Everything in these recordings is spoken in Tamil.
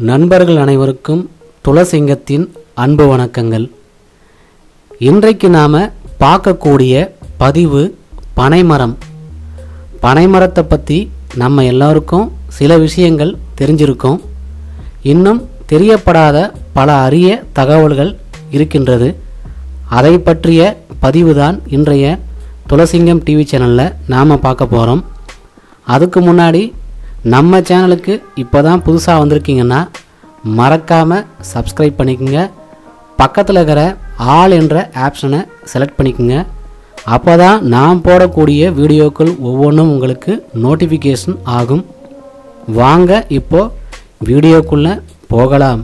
நண்பர்கள் அனைவருக்கும் துளசிங்கத்தின் அன்பு வணக்கங்கள் இன்றைக்கு நாம் பார்க்கக்கூடிய பதிவு பனைமரம் பனைமரத்தை பற்றி நம்ம எல்லாருக்கும் சில விஷயங்கள் தெரிஞ்சிருக்கும் இன்னும் தெரியப்படாத பல அரிய தகவல்கள் இருக்கின்றது அதை பற்றிய பதிவுதான் இன்றைய துளசிங்கம் டிவி சேனலில் நாம் பார்க்க போகிறோம் அதுக்கு முன்னாடி நம்ம சேனலுக்கு இப்போ தான் புதுசாக வந்திருக்கீங்கன்னா மறக்காமல் சப்ஸ்கிரைப் பண்ணிக்கோங்க பக்கத்தில் இருக்கிற ஆல் என்ற ஆப்ஷனை செலக்ட் பண்ணிக்கோங்க அப்போ தான் நான் போடக்கூடிய வீடியோக்கள் ஒவ்வொன்றும் உங்களுக்கு நோட்டிஃபிகேஷன் ஆகும் வாங்க இப்போ வீடியோக்குள்ளே போகலாம்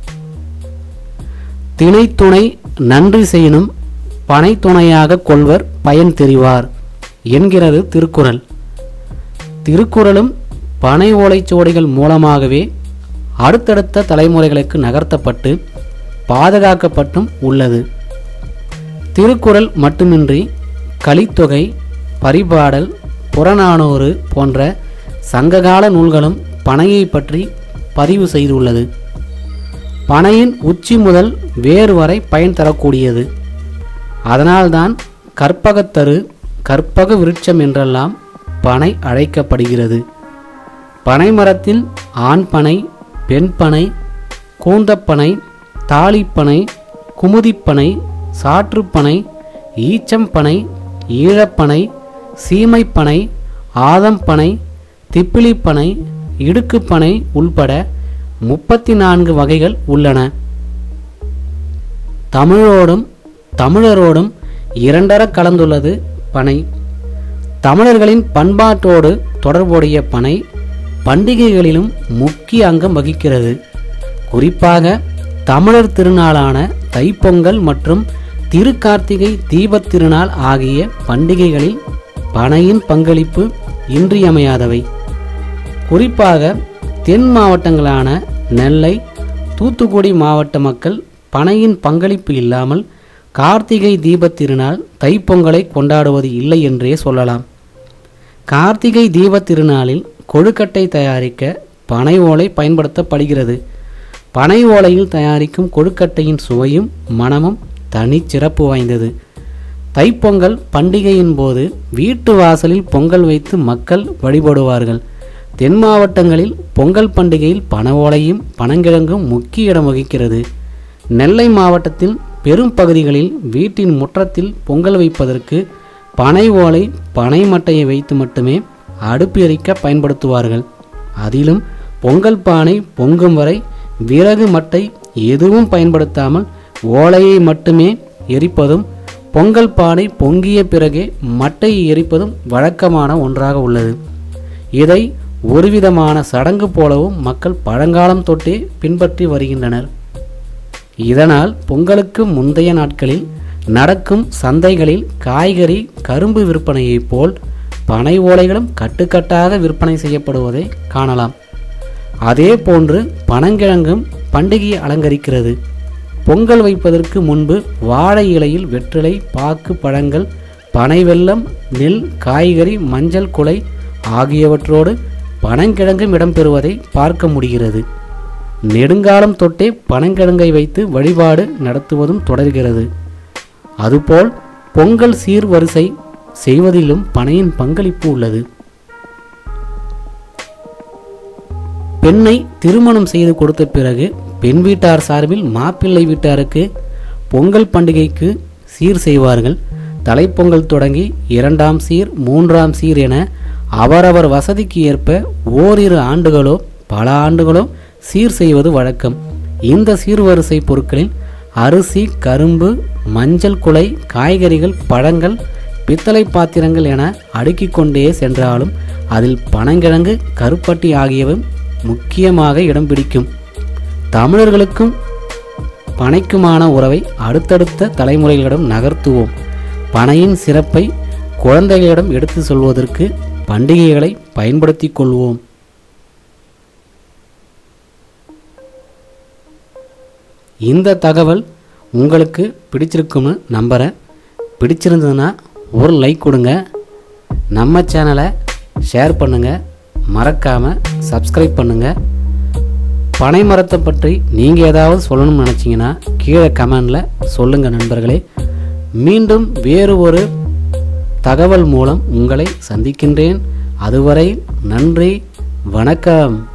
திணைத்துணை நன்றி செய்யினும் பனைத்துணையாக கொள்வர் பயன் தெரிவார் என்கிறது திருக்குறள் திருக்குறளும் பனை ஓலைச்சுவடிகள் மூலமாகவே அடுத்தடுத்த தலைமுறைகளுக்கு நகர்த்தப்பட்டு பாதுகாக்கப்பட்டும் உள்ளது திருக்குறள் மட்டுமின்றி கலித்தொகை பரிபாடல் புறநானூறு போன்ற சங்ககால நூல்களும் பனையை பற்றி பதிவு செய்துள்ளது பனையின் உச்சி முதல் வேறு வரை பயன் தரக்கூடியது அதனால்தான் கற்பகத்தரு கற்பக விருட்சம் என்றெல்லாம் பனை அழைக்கப்படுகிறது பனை மரத்தில் ஆண் பனை பெண் பனை கூந்தப்பனை தாளிப்பனை குமுதிப்பனை சாற்றுப்பனை ஈச்சம்பனை ஈழப்பனை சீமைப்பனை ஆதம்பனை திப்பிலிப்பனை இடுக்குப்பனை உள்பட முப்பத்தி நான்கு வகைகள் உள்ளன தமிழோடும் தமிழரோடும் இரண்டர கலந்துள்ளது பனை தமிழர்களின் பண்பாட்டோடு தொடர்புடைய பனை பண்டிகைகளிலும் முக்கிய அங்கம் வகிக்கிறது குறிப்பாக தமிழர் திருநாளான தைப்பொங்கல் மற்றும் திருக்கார்த்திகை தீபத் திருநாள் ஆகிய பண்டிகைகளில் பனையின் பங்களிப்பு இன்றியமையாதவை குறிப்பாக தென் மாவட்டங்களான நெல்லை தூத்துக்குடி மாவட்ட மக்கள் பனையின் பங்களிப்பு இல்லாமல் கார்த்திகை தீபத் திருநாள் தைப்பொங்கலை கொண்டாடுவது இல்லை என்றே சொல்லலாம் கார்த்திகை தீபத் திருநாளில் கொழுக்கட்டை தயாரிக்க பனை ஓலை பயன்படுத்தப்படுகிறது பனை ஓலையில் தயாரிக்கும் கொழுக்கட்டையின் சுவையும் மணமும் தனிச்சிறப்பு வாய்ந்தது தைப்பொங்கல் பண்டிகையின் போது வீட்டு வாசலில் பொங்கல் வைத்து மக்கள் வழிபடுவார்கள் தென் மாவட்டங்களில் பொங்கல் பண்டிகையில் பன ஓலையும் பனங்கிழங்கும் முக்கிய இடம் வகிக்கிறது நெல்லை மாவட்டத்தில் பெரும் பகுதிகளில் வீட்டின் முற்றத்தில் பொங்கல் வைப்பதற்கு பனை ஓலை பனை மட்டையை வைத்து மட்டுமே அடுப்பு எரிக்க பயன்படுத்துவார்கள் அதிலும் பொங்கல் பானை பொங்கும் வரை விறகு மட்டை எதுவும் பயன்படுத்தாமல் ஓலையை மட்டுமே எரிப்பதும் பொங்கல் பானை பொங்கிய பிறகே மட்டையை எரிப்பதும் வழக்கமான ஒன்றாக உள்ளது இதை ஒருவிதமான சடங்கு போலவும் மக்கள் பழங்காலம் தொட்டே பின்பற்றி வருகின்றனர் இதனால் பொங்கலுக்கு முந்தைய நாட்களில் நடக்கும் சந்தைகளில் காய்கறி கரும்பு விற்பனையைப் போல் பனை ஓலைகளும் கட்டுக்கட்டாக விற்பனை செய்யப்படுவதை காணலாம் அதே போன்று பனங்கிழங்கும் பண்டிகையை அலங்கரிக்கிறது பொங்கல் வைப்பதற்கு முன்பு வாழை இலையில் வெற்றிலை பாக்கு பழங்கள் பனை வெல்லம் நெல் காய்கறி மஞ்சள் குலை ஆகியவற்றோடு பனங்கிழங்கும் இடம்பெறுவதை பார்க்க முடிகிறது நெடுங்காலம் தொட்டே பனங்கிழங்கை வைத்து வழிபாடு நடத்துவதும் தொடர்கிறது அதுபோல் பொங்கல் சீர்வரிசை செய்வதிலும் பனையின் பங்களிப்பு உள்ளது பெண்ணை திருமணம் செய்து கொடுத்த பிறகு பெண் வீட்டார் சார்பில் மாப்பிள்ளை வீட்டாருக்கு பொங்கல் பண்டிகைக்கு சீர் செய்வார்கள் தலைப்பொங்கல் தொடங்கி இரண்டாம் சீர் மூன்றாம் சீர் என அவரவர் வசதிக்கு ஏற்ப ஓரிரு ஆண்டுகளோ பல ஆண்டுகளோ சீர் செய்வது வழக்கம் இந்த சீர்வரிசை பொருட்களில் அரிசி கரும்பு மஞ்சள் குலை காய்கறிகள் பழங்கள் பித்தளை பாத்திரங்கள் என அடுக்கிக் கொண்டே சென்றாலும் அதில் பனங்கிழங்கு கருப்பட்டி ஆகியவை முக்கியமாக இடம் பிடிக்கும் தமிழர்களுக்கும் பனைக்குமான உறவை அடுத்தடுத்த தலைமுறைகளிடம் நகர்த்துவோம் பனையின் சிறப்பை குழந்தைகளிடம் எடுத்து சொல்வதற்கு பண்டிகைகளை பயன்படுத்திக் கொள்வோம் இந்த தகவல் உங்களுக்கு பிடிச்சிருக்கும்னு நம்புகிறேன் பிடிச்சிருந்ததுன்னா ஒரு லைக் கொடுங்க நம்ம சேனலை ஷேர் பண்ணுங்கள் மறக்காமல் சப்ஸ்கிரைப் பண்ணுங்கள் பனை மரத்தை பற்றி நீங்கள் ஏதாவது சொல்லணும்னு நினச்சிங்கன்னா கீழே கமெண்டில் சொல்லுங்கள் நண்பர்களே மீண்டும் வேறு ஒரு தகவல் மூலம் உங்களை சந்திக்கின்றேன் அதுவரை நன்றி வணக்கம்